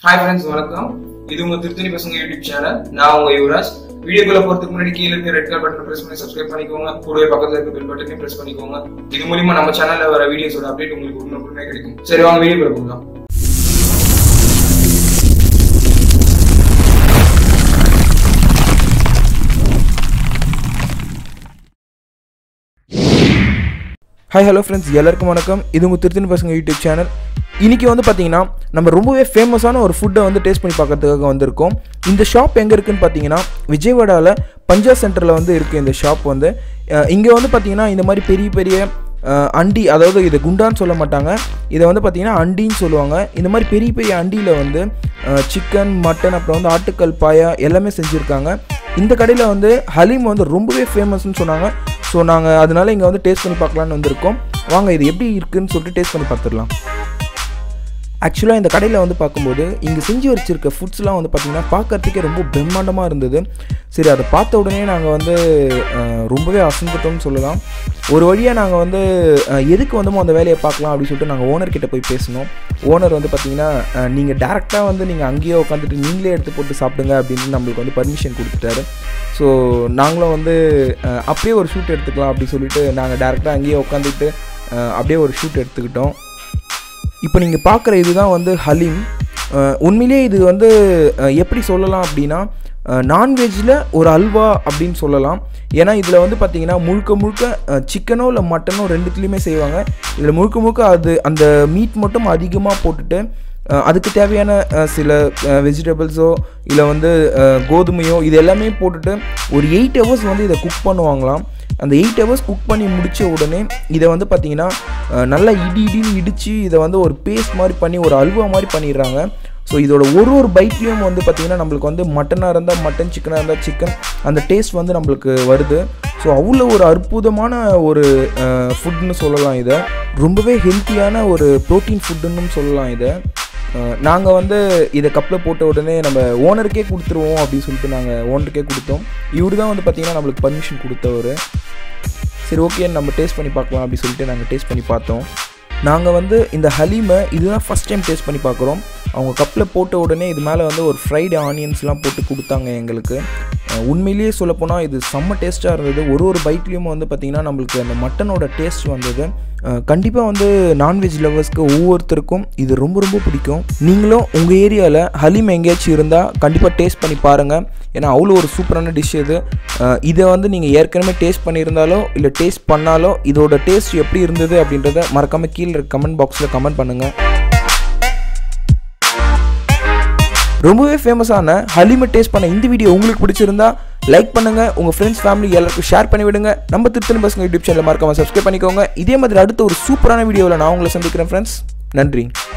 hi friends வணக்கம் இது உங்க திருத்தணி பசங்க யூடியூப் சேனல் நான் உங்க யுவராஜ் வீடியோக்குள்ள போறதுக்கு முன்னாடி கீழே இருக்க ரெட் கலர் பட்டன் பிரஸ் பண்ணி சப்ஸ்கிரைப் பண்ணிக்கோங்க கூடவே பக்கத்துல இருக்க பெல் பட்டனையும் பிரஸ் பண்ணிக்கோங்க இது மூலியமா நம்ம சேனல்ல வர வீடியோஸோட அப்டேட் உங்களுக்கு உடனுக்குடனே கிடைக்கும் சரி வாங்க வீடியோக்குள்ள போகலாம் ஹாய் ஹலோ ஃப்ரெண்ட்ஸ் எல்லாருக்கும் வணக்கம் இது உங்கள் திருத்தணி பசங்க யூடியூப் சேனல் இன்றைக்கி வந்து பார்த்தீங்கன்னா நம்ம ரொம்பவே ஃபேமஸான ஒரு ஃபுட்டை வந்து டேஸ்ட் பண்ணி பார்க்கறதுக்காக வந்திருக்கோம் இந்த ஷாப் எங்கே இருக்குன்னு பார்த்தீங்கன்னா விஜயவாடாவில் பஞ்சா சென்டரில் வந்து இருக்குது இந்த ஷாப் வந்து இங்கே வந்து பார்த்தீங்கன்னா இந்த மாதிரி பெரிய பெரிய அஹ், அண்டி அதாவது இது குண்டான்னு சொல்ல மாட்டாங்க இதை வந்து பார்த்தீங்கன்னா அண்டின்னு சொல்லுவாங்க இந்த மாதிரி பெரிய பெரிய அண்டியில் வந்து சிக்கன் மட்டன் அப்புறம் வந்து ஆட்டுக்கல் பாயா எல்லாமே செஞ்சுருக்காங்க இந்த கடையில் வந்து ஹலீம் வந்து ரொம்பவே ஃபேமஸ்னு சொன்னாங்க ஸோ நாங்கள் அதனால இங்கே வந்து டேஸ்ட் பண்ணி பார்க்கலான்னு வந்திருக்கோம் வாங்க இது எப்படி இருக்குன்னு சொல்லிட்டு டேஸ்ட் பண்ணி பார்த்துடலாம் ஆக்சுவலாக இந்த கடையில் வந்து பார்க்கும்போது இங்கே செஞ்சு வச்சிருக்க ஃபுட்ஸ்லாம் வந்து பார்த்திங்கன்னா பார்க்கறதுக்கே ரொம்ப பிரம்மாண்டமாக இருந்தது சரி அதை பார்த்த உடனே நாங்கள் வந்து அஹ், ரொம்பவே அசந்துட்டோம்னு சொல்லலாம் ஒரு வழியாக நாங்கள் வந்து அஹ், எதுக்கு வந்தோமோ அந்த வேலையை பார்க்கலாம் அப்படின்னு சொல்லிட்டு நாங்கள் ஓனர்கிட்ட போய் பேசினோம் ஓனர் வந்து பார்த்திங்கன்னா நீங்கள் டேரெக்டாக வந்து நீங்கள் அங்கேயே உட்காந்துட்டு நீங்களே எடுத்து போட்டு சாப்பிடுங்க அப்படின்னு நம்மளுக்கு வந்து பர்மிஷன் கொடுத்துட்டாரு ஸோ நாங்களும் வந்து அஹ், அப்படியே ஒரு ஷூட் எடுத்துக்கலாம் அப்படின்னு சொல்லிட்டு நாங்கள் டேரெக்டாக அங்கேயே உட்காந்துட்டு அஹ், அப்படியே ஒரு ஷூட் எடுத்துக்கிட்டோம் இப்போ நீங்கள் பார்க்குற இதுதான் வந்து ஹலீம் அஹ் உண்மையிலேயே இது வந்து அஹ் எப்படி சொல்லலாம் அப்படின்னா நான்வெஜ்ஜில் ஒரு அல்வா அப்படின்னு சொல்லலாம் ஏன்னா இதில் வந்து பார்த்தீங்கன்னா முழுக்க முழுக்க சிக்கனோ இல்லை மட்டனோ ரெண்டுத்துலேயுமே செய்வாங்க இதில் முழுக்க முழுக்க அது அந்த மீட் மட்டும் அதிகமாக போட்டுட்டு அஹ் அதுக்கு தேவையான அஹ் சில வெஜிடபிள்ஸோ இல்லை வந்து அஹ் கோதுமையோ இது எல்லாமே போட்டுட்டு ஒரு எயிட் ஹவர்ஸ் வந்து இதை குக் பண்ணுவாங்களாம் அந்த எயிட் ஹவர்ஸ் குக் பண்ணி முடித்த உடனே இதை வந்து பார்த்தீங்கன்னா அஹ் நல்லா இடி இடின்னு இடித்து இதை வந்து ஒரு பேஸ்ட் மாதிரி பண்ணி ஒரு அல்வா மாதிரி பண்ணிடுறாங்க ஸோ இதோட ஒரு ஒரு பைட்லேயும் வந்து பார்த்திங்கன்னா நம்மளுக்கு வந்து மட்டனாக இருந்தால் மட்டன் சிக்கனாக இருந்தால் சிக்கன் அந்த டேஸ்ட் வந்து நம்மளுக்கு வருது ஸோ அவ்வளோ ஒரு அற்புதமான ஒரு ஃபுட்னு சொல்லலாம் இதை ரொம்பவே ஹெல்த்தியான ஒரு ப்ரோட்டீன் ஃபுட்டுன்னு சொல்லலாம் இதை நாங்கள் வந்து இதை கப்பில் போட்ட உடனே நம்ம ஓனருக்கே கொடுத்துருவோம் அப்படின்னு சொல்லிட்டு நாங்கள் ஓனருக்கே கொடுத்தோம் இவரு தான் வந்து பார்த்திங்கன்னா நம்மளுக்கு பர்மிஷன் கொடுத்தவர் சரி ஓகே நம்ம டேஸ்ட் பண்ணி பார்க்கலாம் அப்படின்னு சொல்லிட்டு நாங்கள் டேஸ்ட் பண்ணி பார்த்தோம் நாங்கள் வந்து இந்த ஹலீமை இதுதான் ஃபஸ்ட் டைம் டேஸ்ட் பண்ணி பார்க்குறோம் அவங்க கப்பில் போட்ட உடனே இது மேலே வந்து ஒரு ஃப்ரைடு ஆனியன்ஸ்லாம் போட்டு கொடுத்தாங்க எங்களுக்கு அஹ் உண்மையிலேயே சொல்லப்போனால் இது செம்ம டேஸ்ட்டாக இருந்தது ஒரு ஒரு பைட்லேயும் வந்து பார்த்திங்கன்னா நம்மளுக்கு அந்த மட்டனோட டேஸ்ட் வந்தது கண்டிப்பாக வந்து நான்வெஜ் லவர்ஸ்க்கு ஒவ்வொருத்தருக்கும் இது ரொம்ப ரொம்ப பிடிக்கும் நீங்களும் உங்கள் ஏரியாவில் ஹலீம் எங்கேயாச்சும் இருந்தால் கண்டிப்பாக டேஸ்ட் பண்ணி பாருங்கள் ஏன்னா அவ்வளோ ஒரு சூப்பரான டிஷ் இது அஹ் இதை வந்து நீங்கள் ஏற்கனவே டேஸ்ட் பண்ணியிருந்தாலோ இல்லை டேஸ்ட் பண்ணாலோ இதோட டேஸ்ட் எப்படி இருந்தது அப்படின்றத மறக்காமல் கீழே இருக்க கமெண்ட் பாக்ஸில் கமெண்ட் பண்ணுங்கள் ரொம்பவே ஃபேமஸான ஹலிமை டேஸ்ட் பண்ண இந்த வீடியோ உங்களுக்கு பிடிச்சிருந்தா லைக் பண்ணுங்க உங்க ஃப்ரெண்ட்ஸ் ஃபேமிலி எல்லாருக்கும் ஷேர் பண்ணி விடுங்க நம்ம திருத்தணி பசங்க யூடியூப் சேனல் மறக்காம சப்ஸ்கிரைப் பண்ணிக்கோங்க இதே மாதிரி அடுத்த ஒரு சூப்பரான வீடியோவில் நான் உங்களை சந்திக்கிறேன் ஃப்ரெண்ட்ஸ் நன்றி